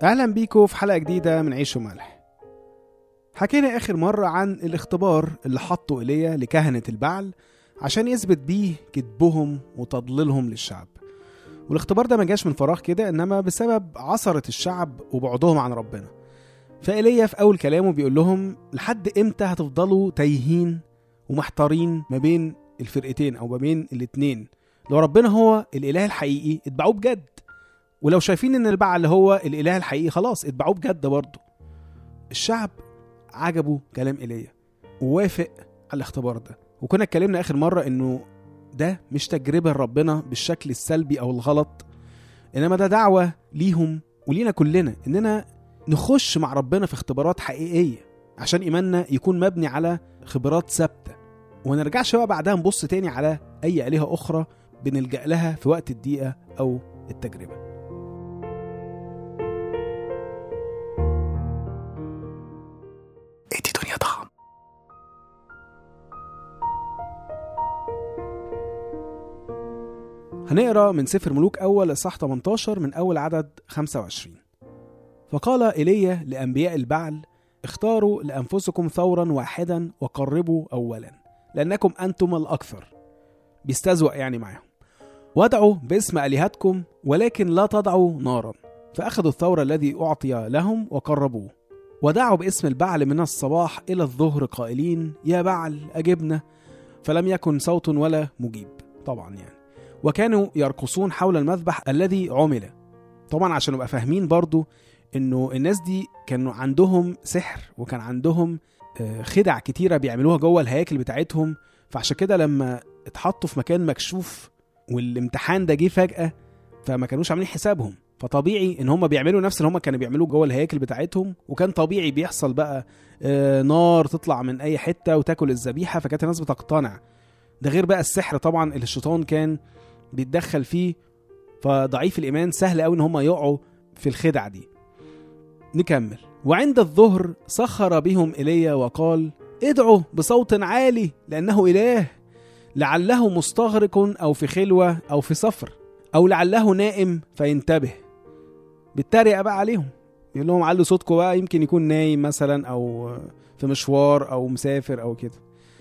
أهلا بيكم في حلقة جديدة من عيش وملح حكينا آخر مرة عن الاختبار اللي حطه إيليا لكهنة البعل عشان يثبت بيه كذبهم وتضليلهم للشعب والاختبار ده ما جاش من فراغ كده إنما بسبب عثرة الشعب وبعدهم عن ربنا فإيليا في أول كلامه بيقول لهم لحد إمتى هتفضلوا تايهين ومحتارين ما بين الفرقتين أو ما بين الاتنين لو ربنا هو الإله الحقيقي اتبعوه بجد ولو شايفين ان البعل هو الاله الحقيقي خلاص اتبعوه بجد برضه الشعب عجبه كلام ايليا ووافق على الاختبار ده وكنا اتكلمنا اخر مره انه ده مش تجربه لربنا بالشكل السلبي او الغلط انما ده دعوه ليهم ولينا كلنا اننا نخش مع ربنا في اختبارات حقيقيه عشان ايماننا يكون مبني على خبرات ثابته وما نرجعش بقى بعدها نبص تاني على اي الهه اخرى بنلجا لها في وقت الضيقه او التجربه ادي دنيا طعم هنقرا من سفر ملوك اول اصحاح 18 من اول عدد 25 فقال ايليا لانبياء البعل اختاروا لانفسكم ثورا واحدا وقربوا اولا لانكم انتم الاكثر بيستزوأ يعني معاهم وادعوا باسم الهتكم ولكن لا تضعوا نارا فاخذوا الثور الذي اعطي لهم وقربوه ودعوا باسم البعل من الصباح إلى الظهر قائلين يا بعل أجبنا فلم يكن صوت ولا مجيب طبعا يعني وكانوا يرقصون حول المذبح الذي عمل طبعا عشان نبقى فاهمين برضو انه الناس دي كانوا عندهم سحر وكان عندهم خدع كتيرة بيعملوها جوه الهياكل بتاعتهم فعشان كده لما اتحطوا في مكان مكشوف والامتحان ده جه فجأة فما كانوش عاملين حسابهم فطبيعي ان هم بيعملوا نفس اللي هم كانوا بيعملوه جوه الهياكل بتاعتهم وكان طبيعي بيحصل بقى آه نار تطلع من اي حته وتاكل الذبيحه فكانت الناس بتقتنع ده غير بقى السحر طبعا اللي الشيطان كان بيتدخل فيه فضعيف الايمان سهل قوي ان هم يقعوا في الخدع دي نكمل وعند الظهر سخر بهم ايليا وقال ادعوا بصوت عالي لانه اله لعله مستغرق او في خلوه او في سفر او لعله نائم فينتبه بيتريق بقى عليهم يقول لهم علوا صوتكم بقى يمكن يكون نايم مثلا او في مشوار او مسافر او كده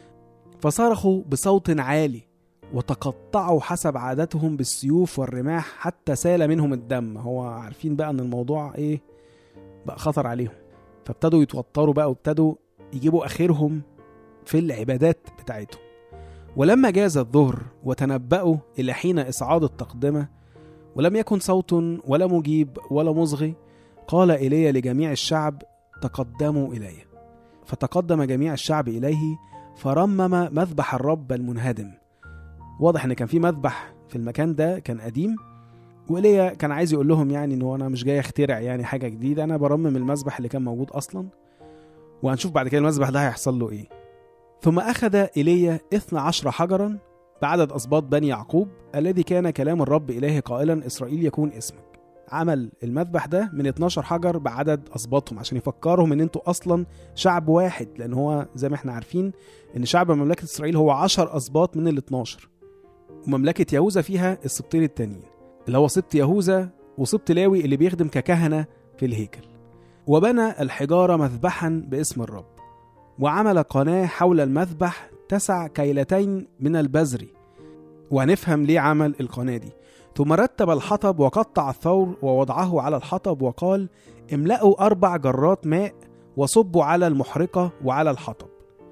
فصرخوا بصوت عالي وتقطعوا حسب عادتهم بالسيوف والرماح حتى سال منهم الدم هو عارفين بقى ان الموضوع ايه بقى خطر عليهم فابتدوا يتوتروا بقى وابتدوا يجيبوا اخرهم في العبادات بتاعتهم ولما جاز الظهر وتنبأوا إلى حين إصعاد التقدمة ولم يكن صوت ولا مجيب ولا مصغي قال إلي لجميع الشعب تقدموا إلي فتقدم جميع الشعب إليه فرمم مذبح الرب المنهدم واضح ان كان في مذبح في المكان ده كان قديم وإيليا كان عايز يقول لهم يعني ان انا مش جاي اخترع يعني حاجه جديده انا برمم المذبح اللي كان موجود اصلا وهنشوف بعد كده المذبح ده هيحصل له ايه ثم أخذ إيليا إثنى عشر حجرا بعدد أسباط بني يعقوب الذي كان كلام الرب إليه قائلا إسرائيل يكون اسمك عمل المذبح ده من 12 حجر بعدد أسباطهم عشان يفكرهم إن أنتوا أصلا شعب واحد لأن هو زي ما احنا عارفين إن شعب مملكة إسرائيل هو 10 أسباط من ال 12 ومملكة يهوذا فيها السبطين التانيين اللي هو سبط يهوذا وسبط لاوي اللي بيخدم ككهنة في الهيكل وبنى الحجارة مذبحا باسم الرب وعمل قناة حول المذبح تسع كيلتين من البزر وهنفهم ليه عمل القناة دي ثم رتب الحطب وقطع الثور ووضعه على الحطب وقال املأوا أربع جرات ماء وصبوا على المحرقة وعلى الحطب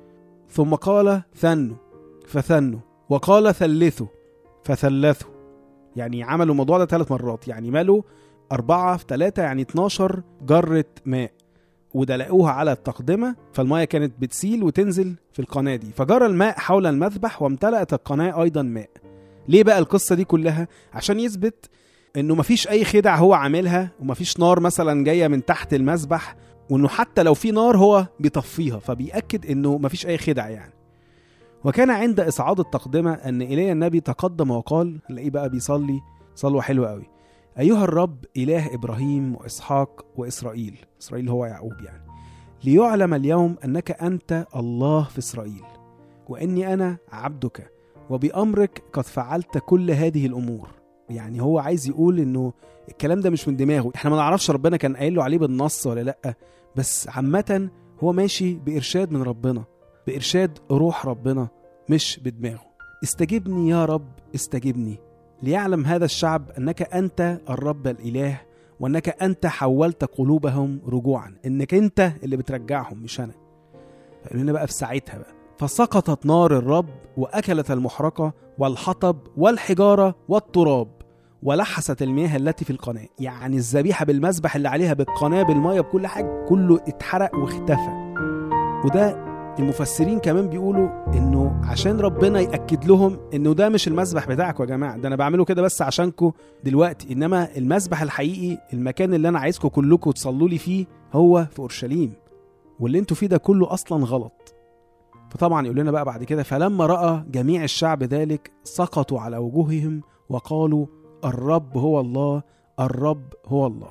ثم قال ثنوا فثنوا وقال ثلثوا فثلثوا يعني عملوا الموضوع ده ثلاث مرات يعني ملوا أربعة في ثلاثة يعني 12 جرة ماء ودلقوها على التقدمة فالمية كانت بتسيل وتنزل في القناة دي فجرى الماء حول المذبح وامتلأت القناة أيضا ماء ليه بقى القصة دي كلها عشان يثبت انه مفيش اي خدع هو عاملها ومفيش نار مثلا جاية من تحت المذبح وانه حتى لو في نار هو بيطفيها فبيأكد انه مفيش اي خدع يعني وكان عند اصعاد التقدمة ان ايليا النبي تقدم وقال نلاقيه بقى بيصلي صلوة حلوة قوي أيها الرب إله إبراهيم وإسحاق وإسرائيل إسرائيل هو يعقوب يعني ليعلم اليوم أنك أنت الله في إسرائيل وإني أنا عبدك وبأمرك قد فعلت كل هذه الأمور يعني هو عايز يقول انه الكلام ده مش من دماغه احنا ما نعرفش ربنا كان قايل له عليه بالنص ولا لا بس عامة هو ماشي بإرشاد من ربنا بإرشاد روح ربنا مش بدماغه استجبني يا رب استجبني ليعلم هذا الشعب أنك أنت الرب الإله وأنك أنت حولت قلوبهم رجوعا إنك أنت اللي بترجعهم مش أنا فقال لنا بقى في ساعتها بقى فسقطت نار الرب وأكلت المحرقة والحطب والحجارة والتراب ولحست المياه التي في القناة يعني الذبيحة بالمذبح اللي عليها بالقناة بالمية بكل حاجة كله اتحرق واختفى وده المفسرين كمان بيقولوا انه عشان ربنا ياكد لهم انه ده مش المذبح بتاعكم يا جماعه ده انا بعمله كده بس عشانكم دلوقتي انما المذبح الحقيقي المكان اللي انا عايزكم كلكم تصلوا لي فيه هو في اورشليم واللي انتوا فيه ده كله اصلا غلط فطبعا يقول لنا بقى بعد كده فلما راى جميع الشعب ذلك سقطوا على وجوههم وقالوا الرب هو الله الرب هو الله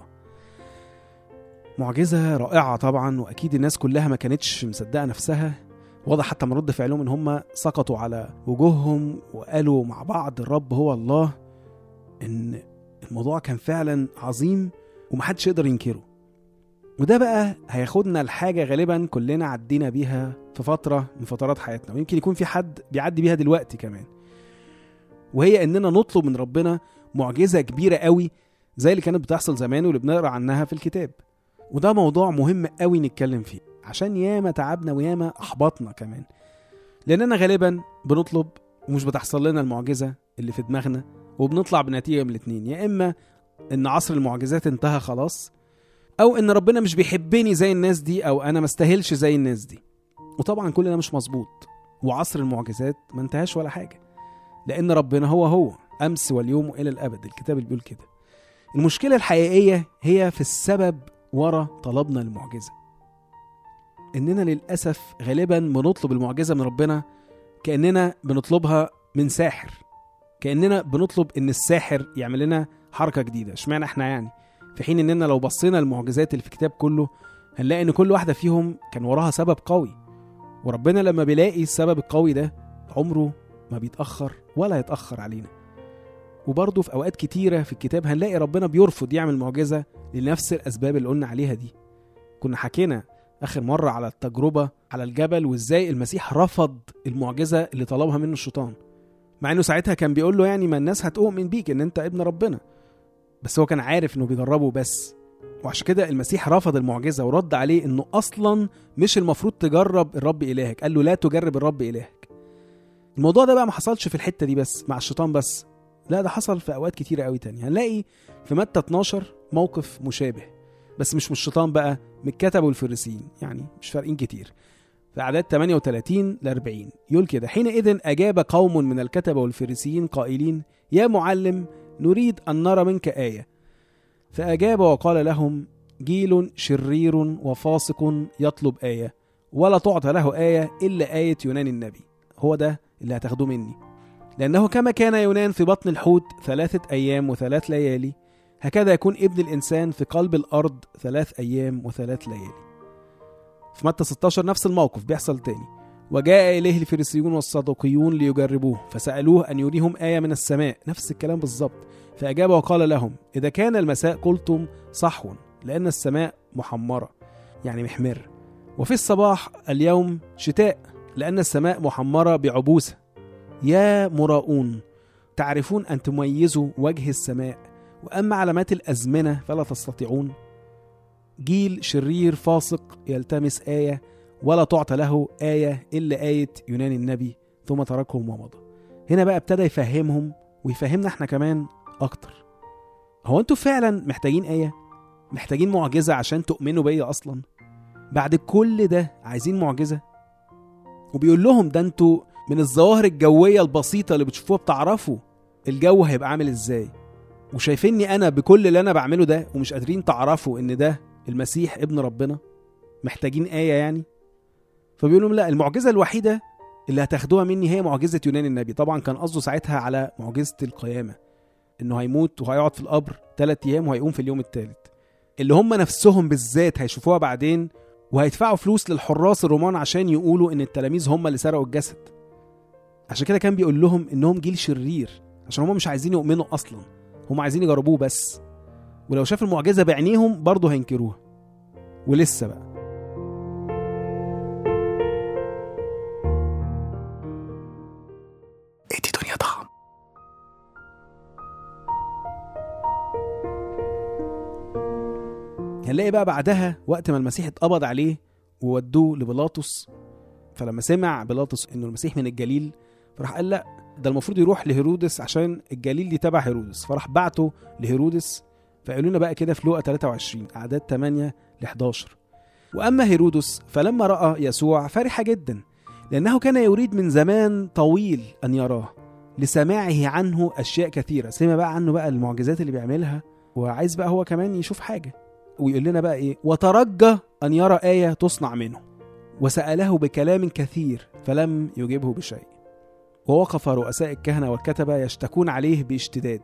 معجزة رائعة طبعا وأكيد الناس كلها ما كانتش مصدقة نفسها واضح حتى من رد فعلهم إن هم سقطوا على وجوههم وقالوا مع بعض الرب هو الله إن الموضوع كان فعلا عظيم ومحدش يقدر ينكره وده بقى هياخدنا لحاجة غالبا كلنا عدينا بيها في فترة من فترات حياتنا ويمكن يكون في حد بيعدي بيها دلوقتي كمان وهي إننا نطلب من ربنا معجزة كبيرة قوي زي اللي كانت بتحصل زمان واللي بنقرا عنها في الكتاب وده موضوع مهم قوي نتكلم فيه عشان ياما تعبنا وياما احبطنا كمان لاننا غالبا بنطلب ومش بتحصل لنا المعجزه اللي في دماغنا وبنطلع بنتيجه من الاتنين يا اما ان عصر المعجزات انتهى خلاص او ان ربنا مش بيحبني زي الناس دي او انا ما استاهلش زي الناس دي وطبعا كل ده مش مظبوط وعصر المعجزات ما انتهاش ولا حاجه لان ربنا هو هو امس واليوم والى الابد الكتاب اللي بيقول كده المشكله الحقيقيه هي في السبب ورا طلبنا المعجزه اننا للاسف غالبا بنطلب المعجزه من ربنا كاننا بنطلبها من ساحر كاننا بنطلب ان الساحر يعمل لنا حركه جديده اشمعنى احنا يعني في حين اننا لو بصينا المعجزات اللي في الكتاب كله هنلاقي ان كل واحده فيهم كان وراها سبب قوي وربنا لما بيلاقي السبب القوي ده عمره ما بيتاخر ولا يتاخر علينا وبرضه في اوقات كتيره في الكتاب هنلاقي ربنا بيرفض يعمل معجزه لنفس الاسباب اللي قلنا عليها دي كنا حكينا اخر مره على التجربه على الجبل وازاي المسيح رفض المعجزه اللي طلبها منه الشيطان مع انه ساعتها كان بيقول له يعني ما الناس هتؤمن بيك ان انت ابن ربنا بس هو كان عارف انه بيجربه بس وعشان كده المسيح رفض المعجزه ورد عليه انه اصلا مش المفروض تجرب الرب الهك قال له لا تجرب الرب الهك الموضوع ده بقى ما حصلش في الحته دي بس مع الشيطان بس لا ده حصل في اوقات كتيره قوي تانية هنلاقي في متى 12 موقف مشابه بس مش من الشيطان بقى من الكتب والفريسيين يعني مش فارقين كتير في أعداد 38 ل 40 يقول كده حينئذ أجاب قوم من الكتبة والفريسيين قائلين يا معلم نريد أن نرى منك آية فأجاب وقال لهم جيل شرير وفاسق يطلب آية ولا تعطى له آية إلا آية يونان النبي هو ده اللي هتاخدوه مني لأنه كما كان يونان في بطن الحوت ثلاثة أيام وثلاث ليالي هكذا يكون ابن الإنسان في قلب الأرض ثلاث أيام وثلاث ليالي في متى 16 نفس الموقف بيحصل تاني وجاء إليه الفريسيون والصدوقيون ليجربوه فسألوه أن يريهم آية من السماء نفس الكلام بالظبط فأجاب وقال لهم إذا كان المساء قلتم صحو لأن السماء محمرة يعني محمر وفي الصباح اليوم شتاء لأن السماء محمرة بعبوسة يا مراؤون تعرفون أن تميزوا وجه السماء وأما علامات الأزمنة فلا تستطيعون جيل شرير فاسق يلتمس آية ولا تعطى له آية إلا آية يونان النبي ثم تركهم ومضى هنا بقى ابتدى يفهمهم ويفهمنا احنا كمان أكتر هو انتوا فعلا محتاجين آية محتاجين معجزة عشان تؤمنوا بيا أصلا بعد كل ده عايزين معجزة وبيقول لهم ده انتوا من الظواهر الجوية البسيطة اللي بتشوفوها بتعرفوا الجو هيبقى عامل ازاي وشايفيني انا بكل اللي انا بعمله ده ومش قادرين تعرفوا ان ده المسيح ابن ربنا محتاجين آية يعني فبيقول لهم لا المعجزة الوحيدة اللي هتاخدوها مني هي معجزة يونان النبي طبعا كان قصده ساعتها على معجزة القيامة انه هيموت وهيقعد في القبر ثلاث ايام وهيقوم في اليوم الثالث اللي هم نفسهم بالذات هيشوفوها بعدين وهيدفعوا فلوس للحراس الرومان عشان يقولوا ان التلاميذ هم اللي سرقوا الجسد عشان كده كان بيقول لهم انهم جيل شرير عشان هم مش عايزين يؤمنوا اصلا هم عايزين يجربوه بس ولو شاف المعجزة بعينيهم برضه هينكروها ولسه بقى ادي دنيا طعم هنلاقي بقى بعدها وقت ما المسيح اتقبض عليه وودوه لبيلاطس فلما سمع بيلاطس انه المسيح من الجليل فراح قال لا ده المفروض يروح لهيرودس عشان الجليل دي تبع هيرودس فراح بعته لهيرودس فقالوا لنا بقى كده في لوقا 23 اعداد 8 ل 11 واما هيرودس فلما راى يسوع فرح جدا لانه كان يريد من زمان طويل ان يراه لسماعه عنه اشياء كثيره سمع بقى عنه بقى المعجزات اللي بيعملها وعايز بقى هو كمان يشوف حاجه ويقول لنا بقى ايه وترجى ان يرى ايه تصنع منه وساله بكلام كثير فلم يجبه بشيء ووقف رؤساء الكهنه والكتبه يشتكون عليه باشتداد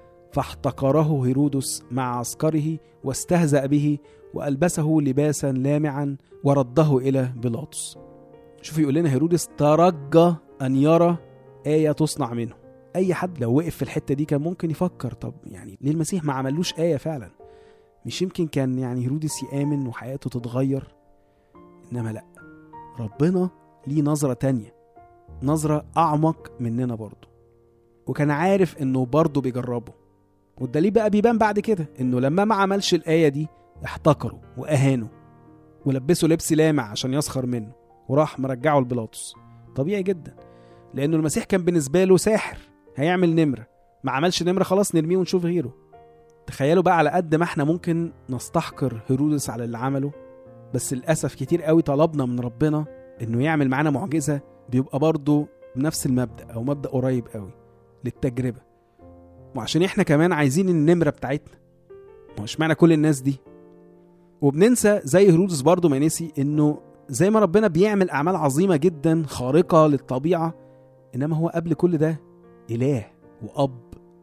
فاحتقره هيرودس مع عسكره واستهزأ به وألبسه لباسا لامعا ورده إلى بيلاطس شوف يقول لنا هيرودس ترجى أن يرى آية تصنع منه أي حد لو وقف في الحتة دي كان ممكن يفكر طب يعني ليه المسيح ما عملوش آية فعلا مش يمكن كان يعني هيرودس يآمن وحياته تتغير إنما لأ ربنا ليه نظرة تانية نظرة أعمق مننا برضه وكان عارف إنه برضه بيجربه والدليل بقى بيبان بعد كده إنه لما ما عملش الآية دي احتقروا وأهانوا ولبسوا لبس لامع عشان يسخر منه وراح مرجعه لبيلاطس طبيعي جدا لأنه المسيح كان بالنسبة له ساحر هيعمل نمرة ما عملش نمرة خلاص نرميه ونشوف غيره تخيلوا بقى على قد ما احنا ممكن نستحقر هيرودس على اللي عمله بس للأسف كتير قوي طلبنا من ربنا إنه يعمل معانا معجزة بيبقى برضه بنفس المبدأ أو مبدأ قريب قوي للتجربة وعشان احنا كمان عايزين النمرة بتاعتنا ما هوش معنى كل الناس دي وبننسى زي هيرودس برضه ما نسي انه زي ما ربنا بيعمل اعمال عظيمه جدا خارقه للطبيعه انما هو قبل كل ده اله واب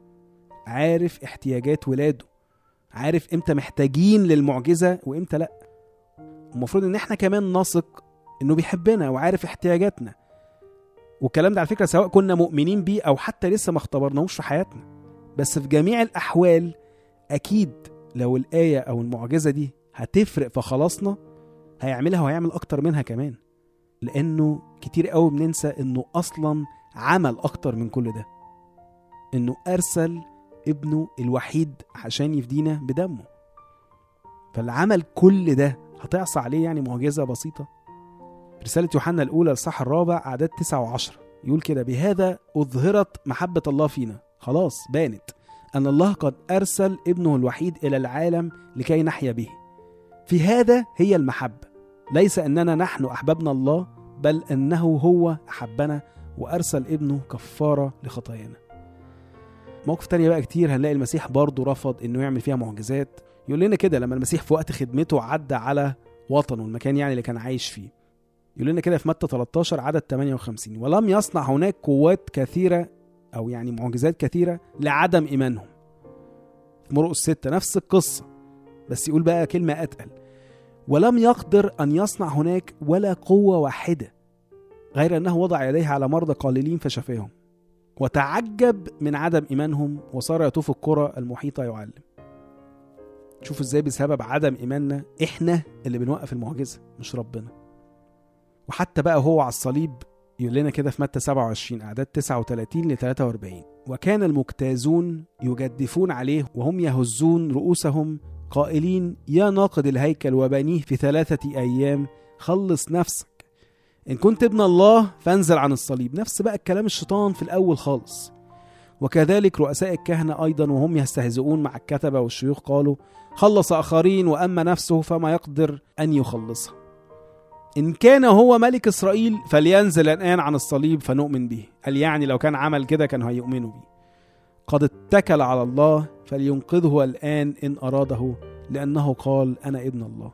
عارف احتياجات ولاده عارف امتى محتاجين للمعجزه وامتى لا المفروض ان احنا كمان نثق انه بيحبنا وعارف احتياجاتنا والكلام ده على فكره سواء كنا مؤمنين بيه او حتى لسه ما اختبرناهوش في حياتنا بس في جميع الاحوال اكيد لو الايه او المعجزه دي هتفرق في خلاصنا هيعملها وهيعمل اكتر منها كمان لانه كتير قوي بننسى انه اصلا عمل اكتر من كل ده انه ارسل ابنه الوحيد عشان يفدينا بدمه فاللي عمل كل ده هتعصى عليه يعني معجزة بسيطة رسالة يوحنا الأولى الصح الرابع أعداد تسعة وعشرة يقول كده بهذا أظهرت محبة الله فينا خلاص بانت أن الله قد أرسل ابنه الوحيد إلى العالم لكي نحيا به في هذا هي المحبة ليس أننا نحن أحببنا الله بل أنه هو أحبنا وأرسل ابنه كفارة لخطايانا مواقف تانية بقى كتير هنلاقي المسيح برضه رفض انه يعمل فيها معجزات يقول لنا كده لما المسيح في وقت خدمته عدى على وطنه المكان يعني اللي كان عايش فيه يقول لنا كده في متى 13 عدد 58 ولم يصنع هناك قوات كثيرة أو يعني معجزات كثيرة لعدم إيمانهم في مرقس 6 نفس القصة بس يقول بقى كلمة أتقل ولم يقدر أن يصنع هناك ولا قوة واحدة غير أنه وضع يديه على مرضى قليلين فشفاهم وتعجب من عدم إيمانهم وصار يطوف القرى المحيطة يعلم شوف ازاي بسبب عدم إيماننا إحنا اللي بنوقف المعجزة مش ربنا وحتى بقى هو على الصليب يقول لنا كده في متى 27 أعداد 39 ل 43 وكان المجتازون يجدفون عليه وهم يهزون رؤوسهم قائلين يا ناقد الهيكل وبنيه في ثلاثة أيام خلص نفسك إن كنت ابن الله فانزل عن الصليب نفس بقى الكلام الشيطان في الأول خالص وكذلك رؤساء الكهنة أيضا وهم يستهزئون مع الكتبة والشيوخ قالوا خلص آخرين وأما نفسه فما يقدر أن يخلصها إن كان هو ملك إسرائيل فلينزل الآن عن الصليب فنؤمن به قال يعني لو كان عمل كده كانوا هيؤمنوا به قد اتكل على الله فلينقذه الآن إن أراده لأنه قال أنا ابن الله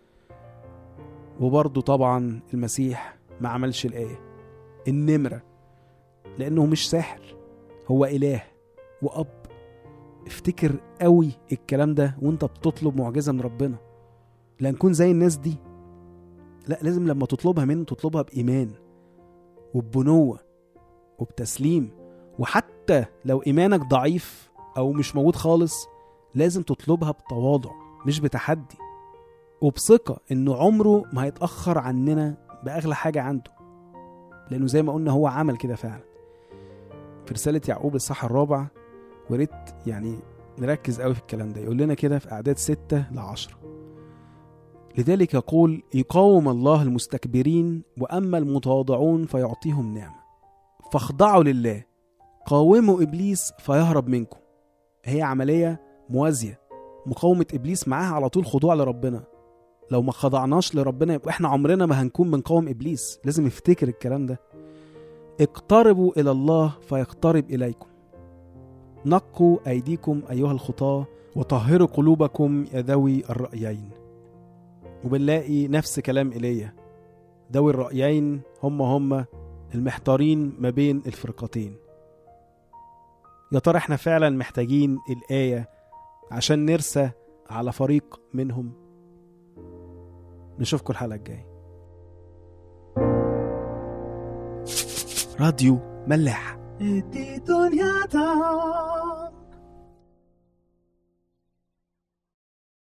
وبرضه طبعا المسيح ما عملش الآية النمرة لأنه مش ساحر هو إله وأب افتكر قوي الكلام ده وانت بتطلب معجزة من ربنا لا نكون زي الناس دي لا لازم لما تطلبها منه تطلبها بإيمان وببنوة وبتسليم وحتى لو إيمانك ضعيف أو مش موجود خالص لازم تطلبها بتواضع مش بتحدي وبثقة إنه عمره ما هيتأخر عننا بأغلى حاجة عنده لأنه زي ما قلنا هو عمل كده فعلا في رسالة يعقوب الصح الرابع وريت يعني نركز قوي في الكلام ده يقول لنا كده في أعداد ستة لعشرة لذلك يقول يقاوم الله المستكبرين وأما المتواضعون فيعطيهم نعمة فاخضعوا لله قاوموا إبليس فيهرب منكم هي عملية موازية مقاومة إبليس معاها على طول خضوع لربنا لو ما خضعناش لربنا يبقى احنا عمرنا ما هنكون بنقاوم إبليس لازم نفتكر الكلام ده اقتربوا إلى الله فيقترب إليكم نقوا أيديكم أيها الخطاة وطهروا قلوبكم يا ذوي الرأيين وبنلاقي نفس كلام إيليا ذوي الرأيين هم هم المحتارين ما بين الفرقتين يا ترى احنا فعلا محتاجين الآية عشان نرسى على فريق منهم نشوفكم الحلقة الجاية راديو ملاح دي دنيا دام